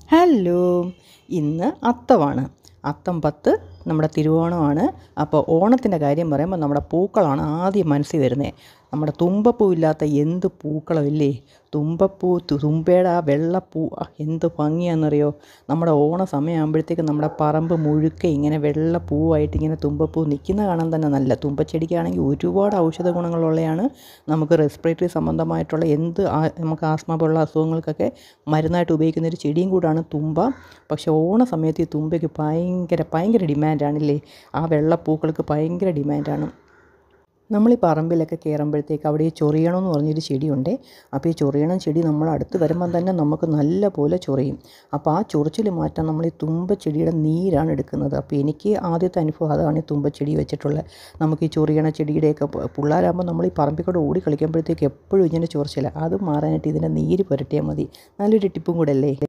hello ഇന്ന് അത്തമാണ് അത്തം പത്ത് നമ്മുടെ തിരുവോണമാണ് അപ്പോൾ ഓണത്തിൻ്റെ കാര്യം പറയുമ്പോൾ നമ്മുടെ പൂക്കളാണ് ആദ്യം മനസ്സിൽ വരുന്നത് നമ്മുടെ തുമ്പപ്പൂ ഇല്ലാത്ത എന്ത് പൂക്കളമില്ലേ തുമ്പപ്പൂ തു- തുമ്പയുടെ ആ വെള്ളപ്പൂ ആ, എന്ത് ഭംഗിയാണെന്നറിയോ നമ്മുടെ ഓണ സമയമാകുമ്പോഴത്തേക്ക് നമ്മുടെ പറമ്പ് മുഴുക്ക ഇങ്ങനെ വെള്ള പൂവായിട്ട് ഇങ്ങനെ തുമ്പപ്പൂ നിൽക്കുന്ന കാണാൻ തന്നെ നല്ല തുമ്പച്ചെടിക്കാണെങ്കിൽ ഒരുപാട് ഔഷധ ഗുണങ്ങളുള്ളതാണ് നമുക്ക് റെസ്പിറേറ്ററി സംബന്ധമായിട്ടുള്ള എന്ത് ആ- നമുക്ക് ആസ്മ പോലുള്ള അസുഖങ്ങൾക്കൊക്കെ മരുന്നായിട്ട് ഉപയോഗിക്കുന്ന ഒരു ചെടിയും കൂടാണ് തുമ്പ പക്ഷേ ഓണ സമയത്ത് ഈ തുമ്പയ്ക്ക് ഭയങ്കര ഭയങ്കര ഡിമാൻഡാണില്ലേ ആ വെള്ളപ്പൂക്കൾക്ക് ഭയങ്കര ഡിമാൻഡാണ് നമ്മൾ ഈ പറമ്പിലൊക്കെ കയറുമ്പോഴത്തേക്ക് അവിടെ ഈ ചൊറിയണം എന്ന് പറഞ്ഞൊരു ചെടിയുണ്ട് അപ്പോൾ ഈ ചൊറിയണം ചെടി നമ്മൾ അടുത്ത് വരുമ്പം തന്നെ നമുക്ക് നല്ല പോലെ ചൊറിയും അപ്പോൾ ആ ചൊറിച്ചിൽ മാറ്റാൻ നമ്മൾ ഈ തുമ്പച്ചെടിയുടെ നീരാണ് എടുക്കുന്നത് അപ്പോൾ എനിക്ക് ആദ്യത്തെ അനുഭവം അതാണ് ഈ തുമ്പച്ചെടി വെച്ചിട്ടുള്ളത് നമുക്ക് ഈ ചൊറിയണ ചെടിയുടെയൊക്കെ പ- പിള്ളേരാകുമ്പോൾ നമ്മൾ ഈ പറമ്പിൽ കൂടെ ഓടി കളിക്കുമ്പോഴത്തേക്ക് എപ്പോഴും ഇങ്ങനെ ചൊറിച്ചില്ല അത് മാറാനായിട്ട് ഇതിൻ്റെ നീര് പുരട്ടിയാൽ മതി നല്ലൊരു ടിപ്പും കൂടെ അല്ലേ